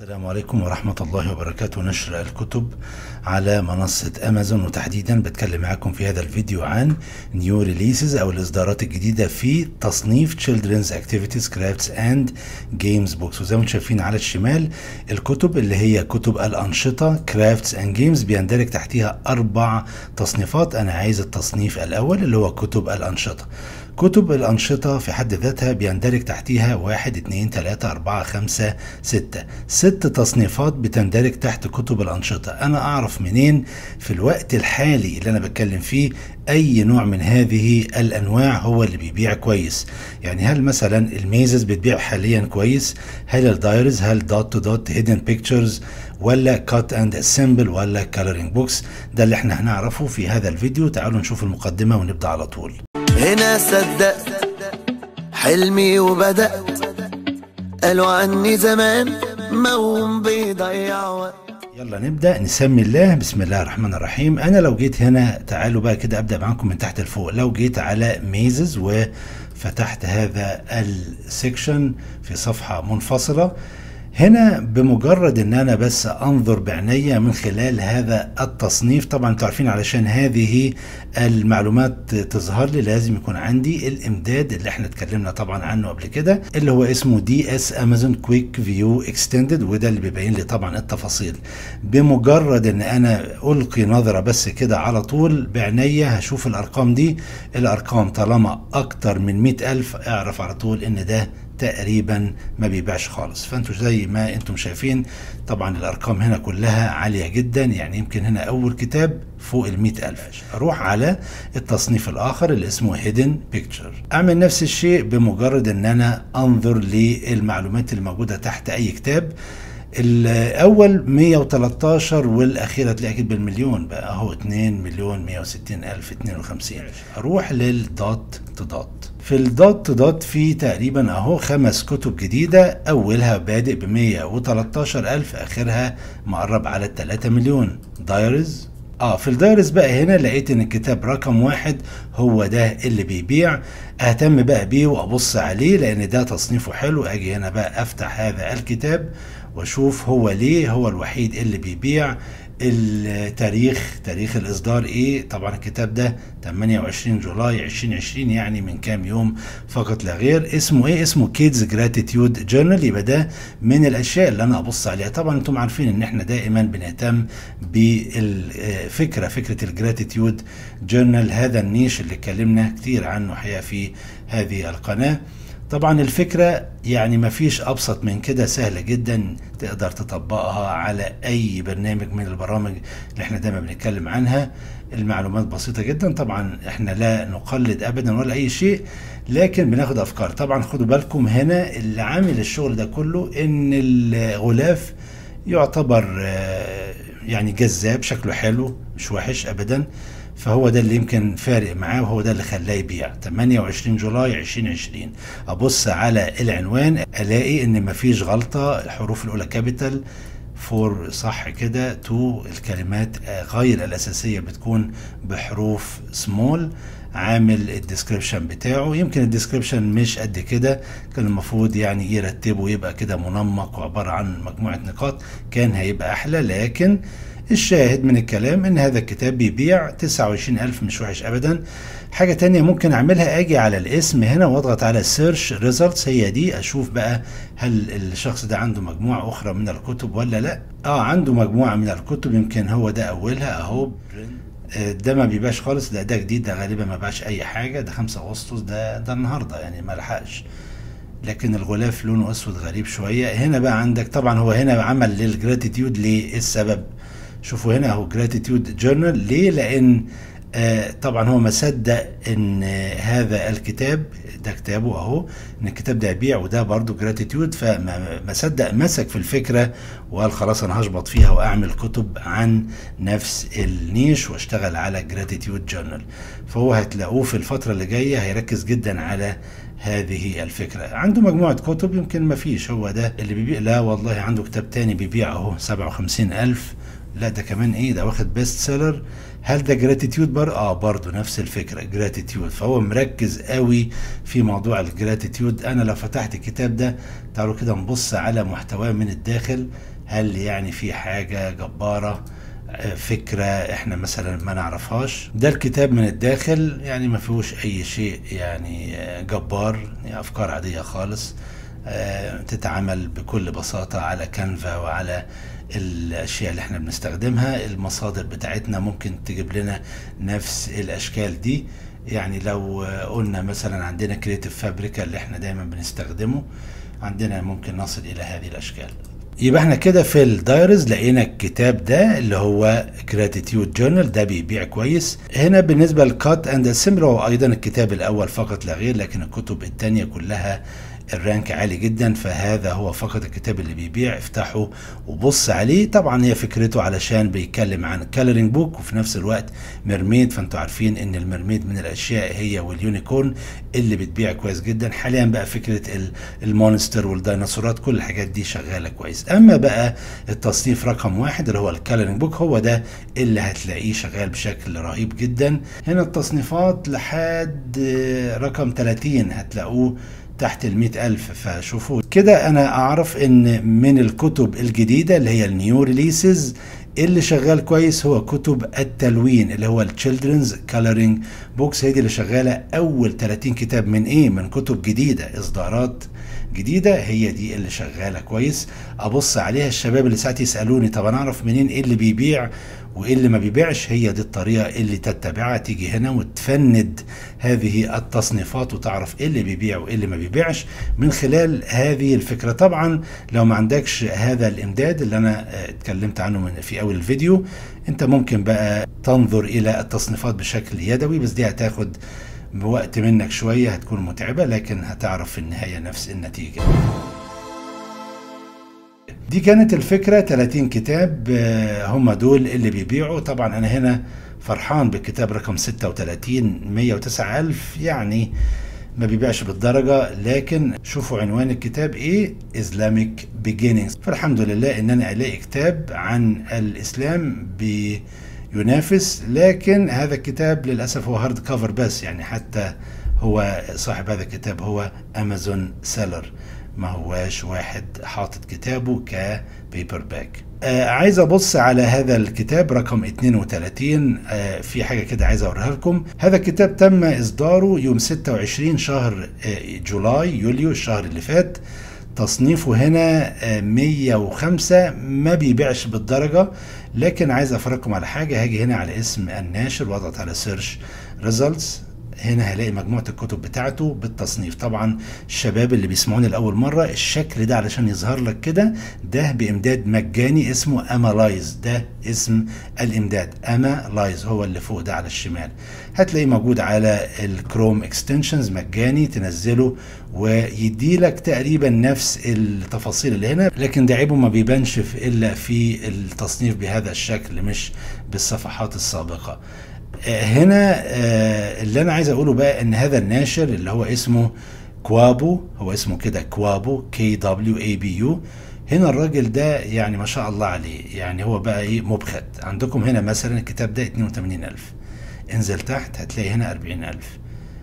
السلام عليكم ورحمة الله وبركاته نشر الكتب على منصة أمازون وتحديدا بتكلم معاكم في هذا الفيديو عن نيو ريليسز أو الإصدارات الجديدة في تصنيف Children's Activities Crafts and Games Books وزي ما انتم شايفين على الشمال الكتب اللي هي كتب الأنشطة Crafts and Games بيندرج تحتها أربع تصنيفات أنا عايز التصنيف الأول اللي هو كتب الأنشطة كتب الأنشطة في حد ذاتها بيندرج تحتها واحد اتنين تلاتة أربعة خمسة ستة ست تصنيفات بتندرج تحت كتب الأنشطة أنا أعرف منين في الوقت الحالي اللي أنا بتكلم فيه أي نوع من هذه الأنواع هو اللي بيبيع كويس يعني هل مثلا الميزز بتبيع حاليا كويس هل الدايرز هل دوت تو دوت هيدن بيكتشرز ولا كات اند اسمبل ولا كالرينج بوكس ده اللي احنا هنعرفه في هذا الفيديو تعالوا نشوف المقدمة ونبدأ على طول هنا صدقت حلمي وبدأت قالوا عني زمان موم بيضيع وقت يلا نبدا نسمي الله بسم الله الرحمن الرحيم انا لو جيت هنا تعالوا بقى كده ابدا معاكم من تحت لفوق لو جيت على ميزز وفتحت هذا السكشن في صفحه منفصله هنا بمجرد ان انا بس انظر بعينيا من خلال هذا التصنيف طبعا انتوا عارفين علشان هذه المعلومات تظهر لي لازم يكون عندي الامداد اللي احنا اتكلمنا طبعا عنه قبل كده اللي هو اسمه دي اس امازون كويك فيو اكستندد وده اللي بيبين لي طبعا التفاصيل بمجرد ان انا القي نظره بس كده على طول بعينيا هشوف الارقام دي الارقام طالما اكتر من مئة الف اعرف على طول ان ده تقريبا ما بيبيعش خالص فانتوا زي ما انتم شايفين طبعا الارقام هنا كلها عالية جدا يعني يمكن هنا اول كتاب فوق المئة ألف أروح على التصنيف الآخر اللي اسمه Hidden Picture أعمل نفس الشيء بمجرد أن أنا أنظر للمعلومات الموجودة تحت أي كتاب الاول 113 والاخير هتلاقي اكيد بالمليون بقى اهو 2 مليون 160 الف 52 اروح للدوت تو دوت في الدوت تو دوت في تقريبا اهو خمس كتب جديده اولها بادئ ب 113 الف اخرها مقرب على 3 مليون دايرز اه في الدايرز بقى هنا لقيت ان الكتاب رقم واحد هو ده اللي بيبيع اهتم بقى بيه وابص عليه لان ده تصنيفه حلو اجي هنا بقى افتح هذا الكتاب واشوف هو ليه هو الوحيد اللي بيبيع التاريخ تاريخ الاصدار ايه طبعا الكتاب ده 28 جولاي 2020 يعني من كام يوم فقط لا غير اسمه ايه اسمه كيدز جراتيتيود جورنال يبقى ده من الاشياء اللي انا ابص عليها طبعا انتم عارفين ان احنا دائما بنهتم بالفكره فكره الجراتيتيود جورنال هذا النيش اللي اتكلمنا كتير عنه حقيقه في هذه القناه طبعا الفكرة يعني مفيش أبسط من كده سهلة جدا تقدر تطبقها على أي برنامج من البرامج اللي احنا دايما بنتكلم عنها المعلومات بسيطة جدا طبعا احنا لا نقلد أبدا ولا أي شيء لكن بناخد أفكار طبعا خدوا بالكم هنا اللي عامل الشغل ده كله إن الغلاف يعتبر يعني جذاب شكله حلو مش وحش أبدا فهو ده اللي يمكن فارق معاه وهو ده اللي خلاه يبيع 28 جولاي 2020 ابص على العنوان الاقي ان مفيش غلطه الحروف الاولى كابيتال فور صح كده تو الكلمات غير الاساسيه بتكون بحروف سمول عامل الديسكريبشن بتاعه يمكن الديسكريبشن مش قد كده كان المفروض يعني يرتبه يبقى كده منمق وعباره عن مجموعه نقاط كان هيبقى احلى لكن الشاهد من الكلام ان هذا الكتاب بيبيع 29 ألف مش وحش ابدا حاجة تانية ممكن اعملها اجي على الاسم هنا واضغط على سيرش ريزلتس هي دي اشوف بقى هل الشخص ده عنده مجموعة اخرى من الكتب ولا لا اه عنده مجموعة من الكتب يمكن هو ده اولها اهو ده ما بيبيعش خالص ده ده جديد ده غالبا ما باعش اي حاجة ده 5 اغسطس ده ده النهاردة يعني ما لحقش لكن الغلاف لونه اسود غريب شوية هنا بقى عندك طبعا هو هنا عمل للجراتيتيود ليه ايه السبب شوفوا هنا اهو جراتيتيود جورنال ليه لان آه طبعا هو ما صدق ان آه هذا الكتاب ده كتابه اهو ان الكتاب ده يبيع وده برضه جراتيتيود فما صدق مسك في الفكره وقال خلاص انا هشبط فيها واعمل كتب عن نفس النيش واشتغل على جراتيتيود جورنال فهو هتلاقوه في الفتره اللي جايه هيركز جدا على هذه الفكرة عنده مجموعة كتب يمكن ما فيش هو ده اللي بيبيع لا والله عنده كتاب تاني بيبيع اهو 57 ألف لا ده كمان ايه ده واخد بيست سيلر هل ده جراتيتيود بر اه برضه نفس الفكره جراتيتيود فهو مركز قوي في موضوع الجراتيتيود انا لو فتحت الكتاب ده تعالوا كده نبص على محتواه من الداخل هل يعني في حاجة جبارة آه، فكرة احنا مثلا ما نعرفهاش ده الكتاب من الداخل يعني ما فيهوش اي شيء يعني آه، جبار يعني افكار عادية خالص آه، تتعمل بكل بساطة على كانفا وعلى الاشياء اللي احنا بنستخدمها المصادر بتاعتنا ممكن تجيب لنا نفس الاشكال دي يعني لو آه، قلنا مثلا عندنا كريتيف فابريكا اللي احنا دايما بنستخدمه عندنا ممكن نصل الى هذه الاشكال يبقى احنا كده في الدايرز لقينا الكتاب ده اللي هو جراتيتيود جورنال ده بيبيع كويس هنا بالنسبه للكات اند اسمبل هو ايضا الكتاب الاول فقط لا غير لكن الكتب الثانيه كلها الرانك عالي جدا فهذا هو فقط الكتاب اللي بيبيع افتحه وبص عليه طبعا هي فكرته علشان بيتكلم عن كالرينج بوك وفي نفس الوقت ميرميد فانتوا عارفين ان الميرميد من الاشياء هي واليونيكورن اللي بتبيع كويس جدا حاليا بقى فكره ال- المونستر والديناصورات كل الحاجات دي شغاله كويس اما بقى التصنيف رقم واحد اللي هو الكالرينج بوك هو ده اللي هتلاقيه شغال بشكل رهيب جدا هنا التصنيفات لحد آه، رقم 30 هتلاقوه تحت المئة ألف فشوفوا كده أنا أعرف إن من الكتب الجديدة اللي هي النيو ريليسز اللي شغال كويس هو كتب التلوين اللي هو التشيلدرنز كالرينج بوكس هي دي اللي شغالة أول 30 كتاب من إيه من كتب جديدة إصدارات جديدة هي دي اللي شغالة كويس أبص عليها الشباب اللي ساعات يسألوني طب أنا أعرف منين إيه اللي بيبيع وايه اللي ما بيبيعش هي دي الطريقه اللي تتبعها تيجي هنا وتفند هذه التصنيفات وتعرف ايه اللي بيبيع وايه اللي ما بيبيعش من خلال هذه الفكره طبعا لو ما عندكش هذا الامداد اللي انا آه، اتكلمت عنه من في اول الفيديو انت ممكن بقى تنظر الى التصنيفات بشكل يدوي بس دي هتاخد بوقت منك شويه هتكون متعبه لكن هتعرف في النهايه نفس النتيجه دي كانت الفكرة 30 كتاب آه، هم دول اللي بيبيعوا طبعا أنا هنا فرحان بالكتاب رقم 36 109 ألف يعني ما بيبيعش بالدرجة لكن شوفوا عنوان الكتاب ايه Islamic Beginnings فالحمد لله ان انا الاقي كتاب عن الاسلام بينافس لكن هذا الكتاب للاسف هو هارد كفر بس يعني حتى هو صاحب هذا الكتاب هو امازون سيلر ما هواش واحد حاطط كتابه كبيبر باك آه عايز ابص على هذا الكتاب رقم 32 آه في حاجه كده عايز اوريها لكم هذا الكتاب تم اصداره يوم 26 شهر آه جولاي يوليو الشهر اللي فات تصنيفه هنا آه 105 ما بيبيعش بالدرجه لكن عايز افرجكم على حاجه هاجي هنا على اسم الناشر واضغط على سيرش ريزلتس هنا هلاقي مجموعة الكتب بتاعته بالتصنيف طبعا الشباب اللي بيسمعوني لأول مرة الشكل ده علشان يظهر لك كده ده بإمداد مجاني اسمه أمالايز ده اسم الإمداد أمالايز هو اللي فوق ده على الشمال هتلاقيه موجود على الكروم اكستنشنز مجاني تنزله ويدي لك تقريبا نفس التفاصيل اللي هنا لكن ده عيبه ما بيبانش في الا في التصنيف بهذا الشكل مش بالصفحات السابقه هنا اللي انا عايز اقوله بقى ان هذا الناشر اللي هو اسمه كوابو هو اسمه كده كوابو كي دبليو اي بي يو هنا الراجل ده يعني ما شاء الله عليه يعني هو بقى ايه مبخت عندكم هنا مثلا الكتاب ده 82000 انزل تحت هتلاقي هنا 40000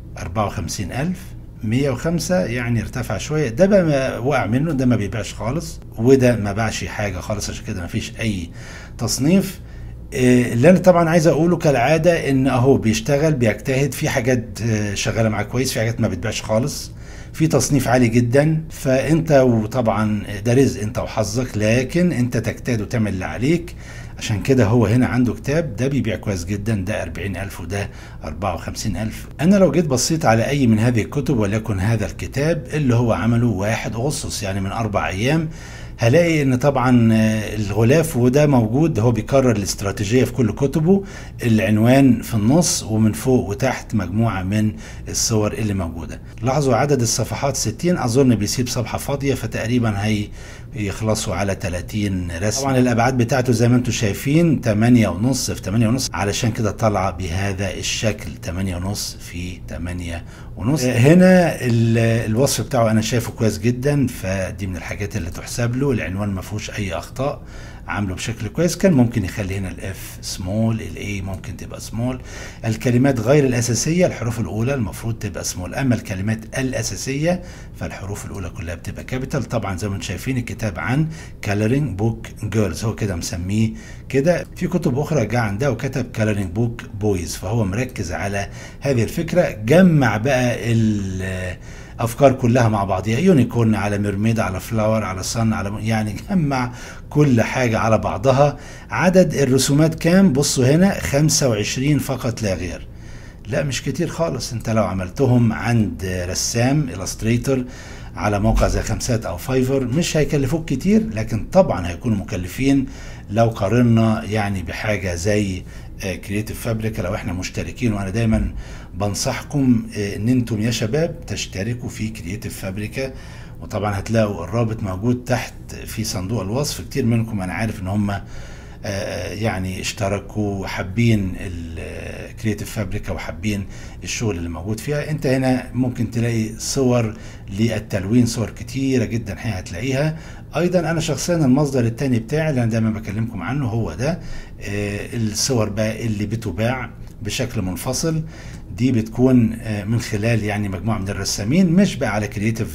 54000 105 يعني ارتفع شويه ده بقى ما وقع منه ده ما بيبيعش خالص وده ما باعش حاجه خالص عشان كده ما فيش اي تصنيف اللي انا طبعا عايز اقوله كالعاده ان اهو بيشتغل بيجتهد في حاجات شغاله معاه كويس في حاجات ما بتبيعش خالص في تصنيف عالي جدا فانت وطبعا ده رزق انت وحظك لكن انت تجتهد وتعمل اللي عليك عشان كده هو هنا عنده كتاب ده بيبيع كويس جدا ده 40000 وده 54000 انا لو جيت بصيت على اي من هذه الكتب وليكن هذا الكتاب اللي هو عمله 1 اغسطس يعني من اربع ايام هلاقي ان طبعا الغلاف وده موجود هو بيكرر الاستراتيجيه في كل كتبه العنوان في النص ومن فوق وتحت مجموعه من الصور اللي موجوده لاحظوا عدد الصفحات 60 اظن بيسيب صفحه فاضيه فتقريبا هي يخلصوا على 30 رسم طبعا الابعاد بتاعته زي ما انتم شايفين 8 ونص في 8 ونص علشان كده طالعه بهذا الشكل 8 ونص في 8 ونص هنا الوصف بتاعه انا شايفه كويس جدا فدي من الحاجات اللي تحسب له العنوان ما فيهوش اي اخطاء عامله بشكل كويس كان ممكن يخلي هنا الاف سمول الاي ممكن تبقى سمول الكلمات غير الاساسيه الحروف الاولى المفروض تبقى سمول اما الكلمات الاساسيه فالحروف الاولى كلها بتبقى كابيتال طبعا زي ما انتم شايفين الكتاب عن كالرينج بوك جيرلز هو كده مسميه كده في كتب اخرى جه عندها وكتب كالرينج بوك بويز فهو مركز على هذه الفكره جمع بقى الافكار كلها مع بعضها يونيكورن على ميرميد على فلاور على صن على يعني جمع كل حاجه على بعضها عدد الرسومات كام بصوا هنا 25 فقط لا غير لا مش كتير خالص انت لو عملتهم عند رسام الستريتور على موقع زي خمسات او فايفر مش هيكلفوك كتير لكن طبعا هيكونوا مكلفين لو قارنا يعني بحاجه زي كرييتيف فابريكا لو احنا مشتركين وانا دايما بنصحكم ان انتم يا شباب تشتركوا في كرييتيف فابريكا وطبعا هتلاقوا الرابط موجود تحت في صندوق الوصف كتير منكم انا عارف ان هم يعني اشتركوا وحابين الكرييتيف فابريكا وحابين الشغل اللي موجود فيها انت هنا ممكن تلاقي صور للتلوين صور كتيره جدا هتلاقيها ايضا انا شخصيا المصدر الثاني بتاعي اللي انا دايما بكلمكم عنه هو ده الصور بقى اللي بتباع بشكل منفصل دي بتكون من خلال يعني مجموعه من الرسامين مش بقى على كرييتيف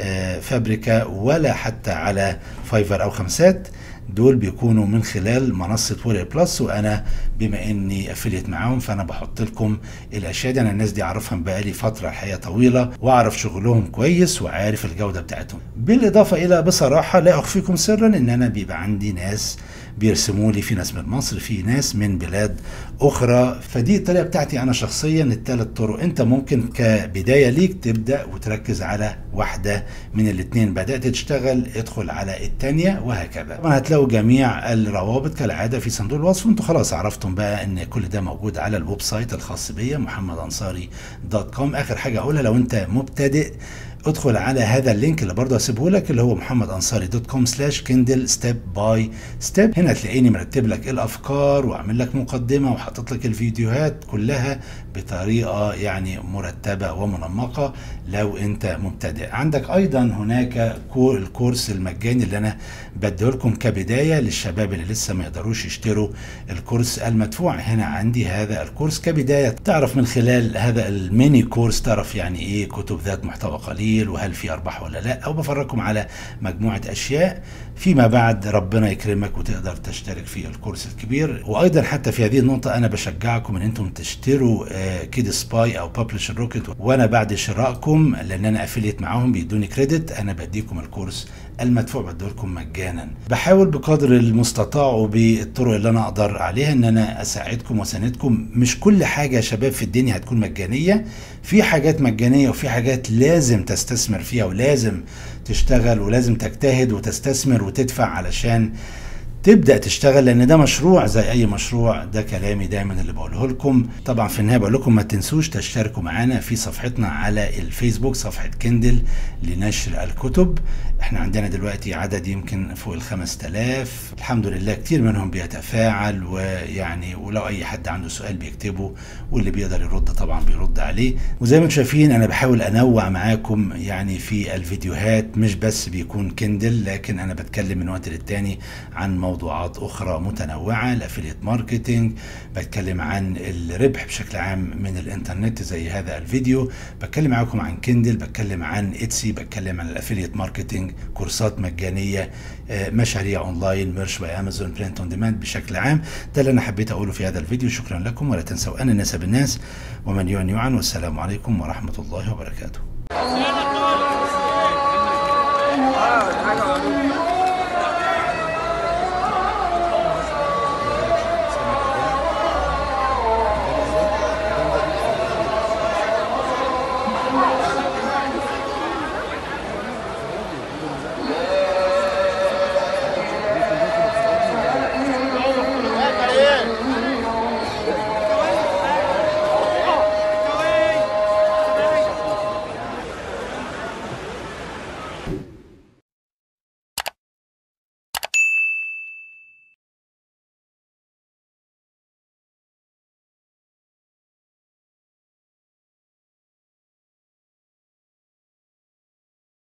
فابريكا ولا حتى على فايفر او خمسات دول بيكونوا من خلال منصه ووري بلس وانا بما اني افليت معاهم فانا بحط لكم الاشياء دي انا الناس دي اعرفهم بقالي فتره الحقيقه طويله واعرف شغلهم كويس وعارف الجوده بتاعتهم بالاضافه الى بصراحه لا اخفيكم سرا ان انا بيبقى عندي ناس بيرسموا لي في ناس من مصر في ناس من بلاد اخرى فدي الطريقه بتاعتي انا شخصيا الثلاث طرق انت ممكن كبدايه ليك تبدا وتركز على واحده من الاثنين بدات تشتغل ادخل على الثانيه وهكذا طبعا هتلاقوا جميع الروابط كالعاده في صندوق الوصف وانتوا خلاص عرفتم بقى ان كل ده موجود على الويب سايت الخاص بيا محمد انصاري دوت كوم اخر حاجه اقولها لو انت مبتدئ ادخل على هذا اللينك اللي برضه هسيبه لك اللي هو محمد انصاري دوت كوم سلاش كندل ستيب باي ستيب هنا تلاقيني مرتب لك الافكار واعمل لك مقدمه وحاطط لك الفيديوهات كلها بطريقه يعني مرتبه ومنمقه لو انت مبتدئ عندك ايضا هناك الكورس المجاني اللي انا بديه لكم كبدايه للشباب اللي لسه ما يقدروش يشتروا الكورس المدفوع هنا عندي هذا الكورس كبدايه تعرف من خلال هذا الميني كورس تعرف يعني ايه كتب ذات محتوى قليل وهل في ارباح ولا لا او بفرجكم على مجموعه اشياء فيما بعد ربنا يكرمك وتقدر تشترك في الكورس الكبير وايضا حتى في هذه النقطه انا بشجعكم ان انتم تشتروا كيد سباي او ببلشر روكيت وانا بعد شرائكم لان انا افليت معاهم بيدوني كريدت انا بديكم الكورس المدفوع بديلكم مجانا بحاول بقدر المستطاع وبالطرق اللي انا اقدر عليها ان انا اساعدكم واساندكم مش كل حاجه يا شباب في الدنيا هتكون مجانيه في حاجات مجانيه وفي حاجات لازم تستثمر فيها ولازم تشتغل ولازم تجتهد وتستثمر وتدفع علشان تبدا تشتغل لان ده مشروع زي اي مشروع ده كلامي دايما اللي بقوله لكم طبعا في النهايه بقول لكم ما تنسوش تشتركوا معانا في صفحتنا على الفيسبوك صفحه كندل لنشر الكتب احنا عندنا دلوقتي عدد يمكن فوق ال 5000 الحمد لله كتير منهم بيتفاعل ويعني ولو اي حد عنده سؤال بيكتبه واللي بيقدر يرد طبعا بيرد عليه وزي ما انتم شايفين انا بحاول انوع معاكم يعني في الفيديوهات مش بس بيكون كندل لكن انا بتكلم من وقت للتاني عن موضوعات اخرى متنوعه الافيليت ماركتنج بتكلم عن الربح بشكل عام من الانترنت زي هذا الفيديو بتكلم معاكم عن كندل بتكلم عن اتسي بتكلم عن الافيليت ماركتنج كورسات مجانيه مشاريع اونلاين ميرش باي امازون برنت اون ديماند بشكل عام ده اللي انا حبيت اقوله في هذا الفيديو شكرا لكم ولا تنسوا ان الناس بالناس ومن يعن يعن والسلام عليكم ورحمه الله وبركاته